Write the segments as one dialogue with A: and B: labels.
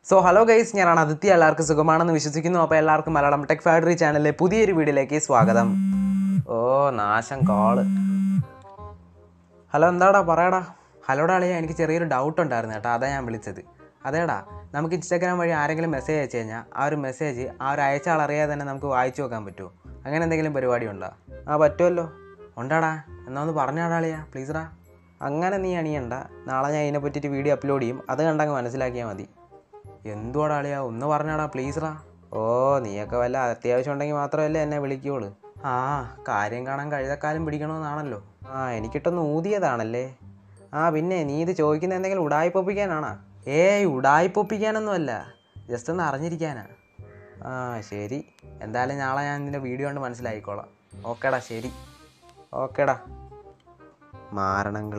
A: so hello guys ഞാനാണ് ആദിത്യ എല്ലാവർക്കും സുഖമാണെന്ന് വിശ്വസിക്കുന്നു അപ്പോൾ എല്ലാവർക്കും മലയാളം ടെക് ഫാക്ടറി ചാനലിലെ പുതിയൊരു വീഡിയോയിലേക്ക് സ്വാഗതം ഓ നാശം കോള് ഹലോ എന്താടാ പറയടാ ഹലോടാ അളിയാ എനിക്ക് ചെറിയൊരു ഡൗട്ട് ഉണ്ടായിരുന്നു കേട്ടോ അതാ ഞാൻ വിളിച്ചത് അതേടാ നമുക്ക് ഇൻസ്റ്റാഗ്രാം വഴി ആരെങ്കിലും മെസ്സേജ് അയച്ചു കഴിഞ്ഞാൽ ആ ഒരു മെസ്സേജ് ആ ഒരു അയച്ച ആൾ അറിയാതെ തന്നെ നമുക്ക് വായിച്ചു നോക്കാൻ പറ്റുമോ അങ്ങനെ എന്തെങ്കിലും പരിപാടി ഉണ്ടോ ആ പറ്റുമല്ലോ ഉണ്ടാടാ എന്നാ ഒന്ന് പറഞ്ഞാടാ അളിയാ പ്ലീസറാ അങ്ങനെ നീ അണിയണ്ട നാളെ ഞാൻ ഇതിനെ പറ്റിയിട്ട് വീഡിയോ അപ്ലോഡ് ചെയ്യും അത് കണ്ടങ്ങ് മനസ്സിലാക്കിയാൽ മതി എന്തുവാടാ അളിയാ ഒന്ന് പറഞ്ഞാടാ പ്ലീസറാ ഓ നീയൊക്കെ വല്ല അത്യാവശ്യം ഉണ്ടെങ്കിൽ മാത്രമല്ലേ എന്നെ വിളിക്കുള്ളൂ ആ കാര്യം കാണാൻ കഴുതക്കാലം പിടിക്കണമെന്നാണല്ലോ ആ എനിക്കിട്ടൊന്ന് ഊതിയതാണല്ലേ ആ പിന്നെ നീ ഇത് ചോദിക്കുന്ന എന്തെങ്കിലും ഉടായിപ്പൊപ്പിക്കാനാണാ ഏയ് ഉടായിപ്പൊപ്പിക്കാനൊന്നുമല്ല ജസ്റ്റ് ഒന്ന് അറിഞ്ഞിരിക്കാനാ ആ ശരി എന്തായാലും നാളെ ഞാൻ നിൻ്റെ വീഡിയോ കൊണ്ട് മനസ്സിലാക്കിക്കോളാം ഓക്കേടാ ശരി ഓക്കേടാ മാരണങ്ങൾ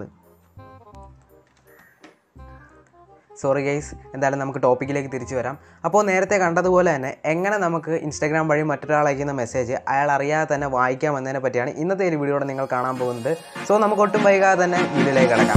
A: സോറി ഗൈസ് എന്തായാലും നമുക്ക് ടോപ്പിക്കിലേക്ക് തിരിച്ചു വരാം അപ്പോൾ നേരത്തെ കണ്ടതുപോലെ തന്നെ എങ്ങനെ നമുക്ക് ഇൻസ്റ്റാഗ്രാം വഴി മറ്റൊരാൾ അയക്കുന്ന മെസ്സേജ് അയാൾ അറിയാതെ തന്നെ വായിക്കാം എന്നതിനെ പറ്റിയാണ് ഇന്നത്തെ ഒരു വീഡിയോയുടെ നിങ്ങൾ കാണാൻ പോകുന്നത് സോ നമുക്ക് ഒട്ടും വൈകാതെ തന്നെ വീഡിയോയിലേക്ക് കിടക്കാം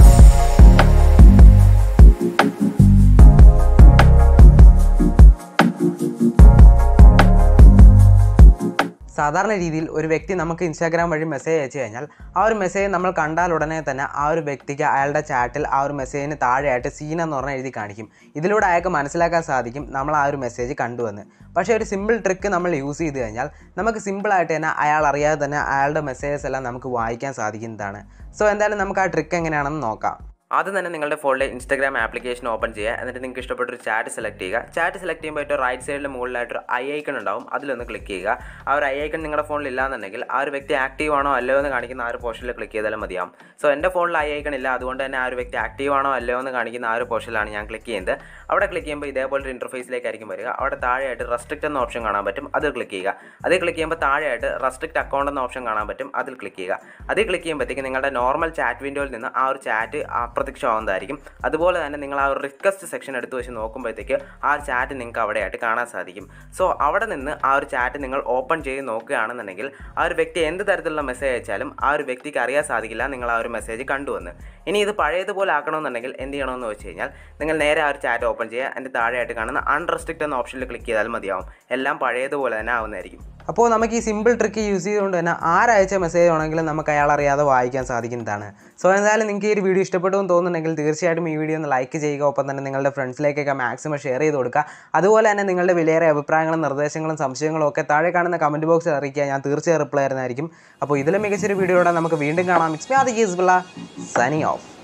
A: സാധാരണ രീതിയിൽ ഒരു വ്യക്തി നമുക്ക് ഇൻസ്റ്റാഗ്രാം വഴി മെസ്സേജ് അയച്ചു കഴിഞ്ഞാൽ ആ ഒരു മെസ്സേജ് നമ്മൾ കണ്ടാൽ ഉടനെ തന്നെ ആ ഒരു വ്യക്തിക്ക് അയാളുടെ ചാറ്റിൽ ആ ഒരു മെസ്സേജിന് താഴെയായിട്ട് സീൻ എന്ന് പറഞ്ഞ എഴുതി കാണിക്കും ഇതിലൂടെ അയാൾക്ക് മനസ്സിലാക്കാൻ സാധിക്കും നമ്മൾ ആ ഒരു മെസ്സേജ് കണ്ടുവന്ന് പക്ഷേ ഒരു സിമ്പിൾ ട്രിക്ക് നമ്മൾ യൂസ് ചെയ്ത് കഴിഞ്ഞാൽ നമുക്ക് സിമ്പിളായിട്ട് തന്നെ അയാൾ അറിയാതെ തന്നെ അയാളുടെ മെസ്സേജസ് എല്ലാം നമുക്ക് വായിക്കാൻ സാധിക്കുന്നതാണ് സോ എന്തായാലും നമുക്ക് ആ ട്രിക്ക് എങ്ങനെയാണെന്ന് നോക്കാം ആദ്യം തന്നെ നിങ്ങളുടെ ഫോണിലെ ഇൻസ്റ്റാഗ്രാം ആപ്ലിക്കേഷൻ ഓപ്പൺ ചെയ്യുക എന്നിട്ട് നിങ്ങൾക്ക് ഇഷ്ടപ്പെട്ട ഒരു ചാറ്റ് സെലക്ട് ചെയ്യുക ചാറ്റ് സെലക്ട് ചെയ്യുമ്പോൾ ഏറ്റവും റൈറ്റ് സൈഡിൽ മുകളിലായിട്ടൊരു ഐ ഐക്കൺ ഉണ്ടാവും അതിലൊന്ന് ക്ലിക്ക് ചെയ്യുക ആ ഒരു ഐ ഐക്കൺ നിങ്ങളുടെ ഫോണിൽ ഇല്ലാന്നുണ്ടെങ്കിൽ ആ ഒരു വ്യക്തി ആക്റ്റീവ് ആണോ അല്ലയോ എന്ന് കാണിക്കുന്ന ആ ഒരു പോർഷനിൽ ക്ലിക്ക് ചെയ്താലും മതിയാവും സോ എൻ്റെ ഫോണിൽ ഐ ഐക്കൺ ഇല്ല അതുകൊണ്ട് തന്നെ ആ ഒരു വ്യക്തി ആക്റ്റീവ് ആണോ അല്ലയോ എന്ന് കാണിക്കുന്ന ആ ഒരു പോർഷനിലാണ് ഞാൻ ക്ലിക്ക് ചെയ്യുന്നത് അവിടെ ക്ലിക്ക് ചെയ്യുമ്പോൾ ഇതേപോലൊരു ഇൻ്റർഫേസിലേക്കായിരിക്കും വരിക അവിടെ താഴെയായിട്ട് റെസ്ട്രിക്റ്റ് എന്ന ഓപ്ഷൻ കാണാൻ പറ്റും അതിൽ ക്ലിക്ക് ചെയ്യുക അതിൽ ക്ലിക്ക് ചെയ്യുമ്പോൾ താഴെയായിട്ട് റെസ്ട്രിക്റ്റ് അക്കൗണ്ട് എന്ന ഓപ്ഷൻ കാണാൻ പറ്റും അതിൽ ക്ലിക്ക് ചെയ്യുക അതിൽ ക്ലിക്ക് ചെയ്യുമ്പോഴത്തേക്ക് നിങ്ങളുടെ നോർമൽ ചാറ്റ് വിൻഡോയിൽ നിന്ന് ആ ഒരു ചാറ്റ് അപ്രത്യക്ഷമാവുന്നതായിരിക്കും അതുപോലെ തന്നെ നിങ്ങൾ ആ ഒരു റിക്വസ്റ്റ് സെക്ഷൻ എടുത്ത് വെച്ച് നോക്കുമ്പോഴത്തേക്ക് ആ ഒരു ചാറ്റ് നിങ്ങൾക്ക് അവിടെയായിട്ട് കാണാൻ സാധിക്കും സോ അവിടെ നിന്ന് ആ ഒരു ചാറ്റ് നിങ്ങൾ ഓപ്പൺ ചെയ്ത് നോക്കുകയാണെന്നുണ്ടെങ്കിൽ ആ ഒരു വ്യക്തി എന്ത് തരത്തിലുള്ള മെസ്സേജ് അയച്ചാലും ആ ഒരു വ്യക്തിക്ക് അറിയാൻ സാധിക്കില്ല നിങ്ങൾ ആ ഒരു മെസ്സേജ് കണ്ടുവന്ന് ഇനി ഇത് പഴയതുപോലെ ആക്കണമെന്നുണ്ടെങ്കിൽ എന്ത് ചെയ്യണമെന്ന് വെച്ച് കഴിഞ്ഞാൽ നിങ്ങൾ നേരെ ആ ഒരു ചാറ്റ് ഓപ്പൺ ചെയ്യുക അതിൻ്റെ താഴെയായിട്ട് കാണുന്ന അൺറെസ്ട്രിക്റ്റ് എന്ന ഓപ്ഷനിൽ ക്ലിക്ക് ചെയ്താൽ മതിയാവും എല്ലാം പഴയതുപോലെ തന്നെ ആവുന്നതായിരിക്കും അപ്പോൾ നമുക്ക് ഈ സിമ്പിൾ ട്രിക്ക് യൂസ് ചെയ്തുകൊണ്ട് തന്നെ ആരയച്ച മെസ്സേജ് ആണെങ്കിലും നമുക്ക് അയാൾ അറിയാതെ വായിക്കാൻ സാധിക്കുന്നതാണ് സോ എന്തായാലും നിങ്ങൾക്ക് ഈ ഒരു വീഡിയോ ഇഷ്ടപ്പെട്ടു എന്ന് തോന്നുന്നുണ്ടെങ്കിൽ തീർച്ചയായിട്ടും ഈ വീഡിയോ ഒന്ന് ലൈക്ക് ചെയ്യുക ഒപ്പം തന്നെ നിങ്ങളുടെ ഫ്രണ്ട്സിലേക്കൊക്കെ മാക്സിമം ഷെയർ ചെയ്ത് കൊടുക്കുക അതുപോലെ തന്നെ നിങ്ങളുടെ വിലയേറെ അഭിപ്രായങ്ങളും നിർദ്ദേശങ്ങളും സംശയങ്ങളും ഒക്കെ താഴെ കാണുന്ന കമൻറ്റ് ബോക്സിൽ അറിയിക്കുക ഞാൻ തീർച്ചയായും റിപ്ലൈ ആയിരുന്നായിരിക്കും അപ്പോൾ ഇതിലും മികച്ചൊരു വീഡിയോയോടെ നമുക്ക് വീണ്ടും കാണാം ഇറ്റ്സ് മി ആദി സനി ഓഫ്